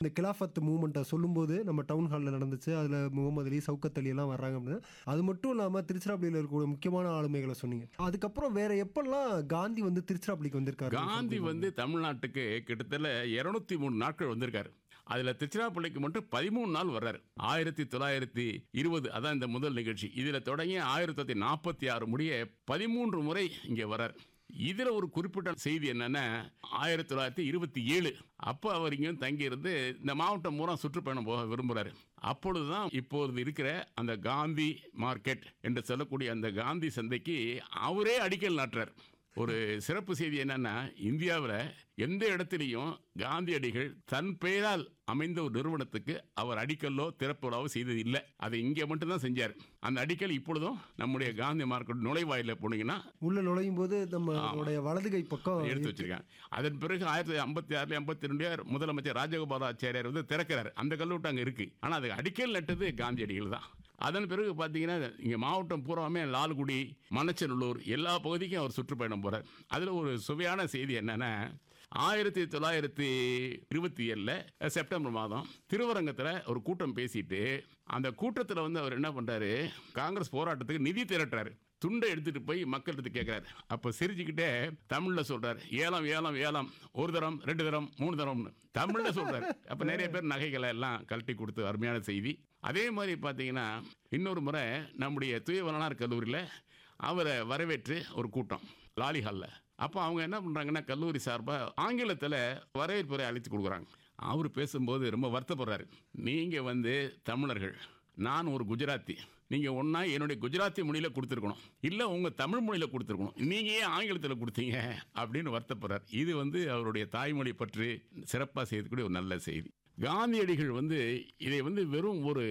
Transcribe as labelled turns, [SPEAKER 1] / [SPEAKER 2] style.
[SPEAKER 1] இந்த கிலாஃபத் மூமெண்ட்டை சொல்லும்போது நம்ம டவுன் ஹாலில் நடந்துச்சு அதில் முகமது அலி சவுக்கத் அலி எல்லாம் வர்றாங்க அப்படின்னு அது மட்டும் இல்லாமல் திருச்சிராப்பள்ளியில் இருக்கக்கூடிய முக்கியமான ஆளுமைகளை சொன்னீங்க அதுக்கப்புறம் வேற எப்பெல்லாம் காந்தி வந்து திருச்சிராப்பள்ளிக்கு வந்திருக்காரு
[SPEAKER 2] காந்தி வந்து தமிழ்நாட்டுக்கு கிட்டத்தட்ட இருநூத்தி மூணு நாட்கள் வந்திருக்காரு அதுல திருச்சிராப்பள்ளிக்கு மட்டும் பதிமூணு நாள் வர்றாரு ஆயிரத்தி தொள்ளாயிரத்தி இருபது அதான் இந்த முதல் நிகழ்ச்சி இதுல தொடங்கி ஆயிரத்தி தொள்ளாயிரத்தி நாற்பத்தி ஆறு முடிய பதிமூன்று முறை இங்க வர்றார் இதுல ஒரு குறிப்பிட்ட செய்தி என்னன்னா ஆயிரத்தி தொள்ளாயிரத்தி இருபத்தி ஏழு அப்போ அவர் இங்கே தங்கியிருந்து இந்த மாவட்டம் பூரா சுற்றுப்பயணம் போக விரும்புகிறாரு அப்பொழுதுதான் இப்போது இருக்கிற அந்த காந்தி மார்க்கெட் என்று சொல்லக்கூடிய அந்த காந்தி சந்தைக்கு அவரே அடிக்கல் நாட்டுறார் ஒரு சிறப்பு செய்தி என்னன்னா இந்தியாவில் எந்த இடத்துலையும் காந்தியடிகள் தன் பெயரால் அமைந்த ஒரு நிறுவனத்துக்கு அவர் அடிக்கல்லோ திறப்புலாவோ செய்தது இல்லை அதை இங்கே மட்டும்தான் செஞ்சார் அந்த அடிக்கல் இப்பொழுதும் நம்முடைய காந்தி மார்க்கெட் நுழைவாயில போனீங்கன்னா
[SPEAKER 1] உள்ள நுழையும் போது நம்மளுடைய வலது கை பக்கம்
[SPEAKER 2] எடுத்து வச்சிருக்காங்க அதன் பிறகு ஆயிரத்தி ஐம்பத்தி ஆறுல எண்பத்தி ரெண்டு முதலமைச்சர் ராஜகோபாலாச்சாரியார் வந்து திறக்கிறார் அந்த கல்லூட்டு அங்கே இருக்கு ஆனால் அது அடிக்கல் நட்டது காந்தியடிகள் தான் அதன் பிறகு பார்த்தீங்கன்னா இங்கே மாவட்டம் பூராமே லால்குடி மணச்சநல்லூர் எல்லா பகுதிக்கும் அவர் சுற்றுப்பயணம் போகிறார் அதில் ஒரு சுவையான செய்தி என்னன்னா ஆயிரத்தி தொள்ளாயிரத்தி இருபத்தி ஏழில் செப்டம்பர் மாதம் திருவரங்கத்தில் ஒரு கூட்டம் பேசிட்டு அந்த கூட்டத்தில் வந்து அவர் என்ன பண்ணுறாரு காங்கிரஸ் போராட்டத்துக்கு நிதி திரட்டுறாரு துண்டை எடுத்துட்டு போய் மக்கள்கிட்ட கேட்குறாரு அப்போ சிரிச்சுக்கிட்டே தமிழில் சொல்றாரு ஏலம் ஏலம் ஏலம் ஒரு தரம் ரெண்டு தரம் மூணு தரம்னு தமிழில் சொல்றாரு அப்போ நிறைய பேர் நகைகளை எல்லாம் கழட்டி கொடுத்து அருமையான செய்தி அதே மாதிரி பார்த்தீங்கன்னா இன்னொரு முறை நம்முடைய தூய வளனார் கல்லூரியில் அவரை வரவேற்று ஒரு கூட்டம் லாலி ஹாலில் அப்போ அவங்க என்ன பண்ணுறாங்கன்னா கல்லூரி சார்பாக ஆங்கிலத்தில் வரவேற்புரை அழைத்து கொடுக்குறாங்க அவர் பேசும்போது ரொம்ப வருத்தப்படுறாரு நீங்கள் வந்து தமிழர்கள் நான் ஒரு குஜராத்தி நீங்கள் ஒன்றா என்னுடைய குஜராத்தி மொழியில் கொடுத்துருக்கணும் இல்லை உங்கள் தமிழ் மொழியில் கொடுத்துருக்கணும் நீங்கள் ஏன் ஆங்கிலத்தில் கொடுத்தீங்க அப்படின்னு வருத்தப்படுறார் இது வந்து அவருடைய தாய்மொழி பற்றி சிறப்பாக செய்யக்கூடிய ஒரு நல்ல செய்தி காந்தியடிகள் வந்து இதை வந்து வெறும் ஒரு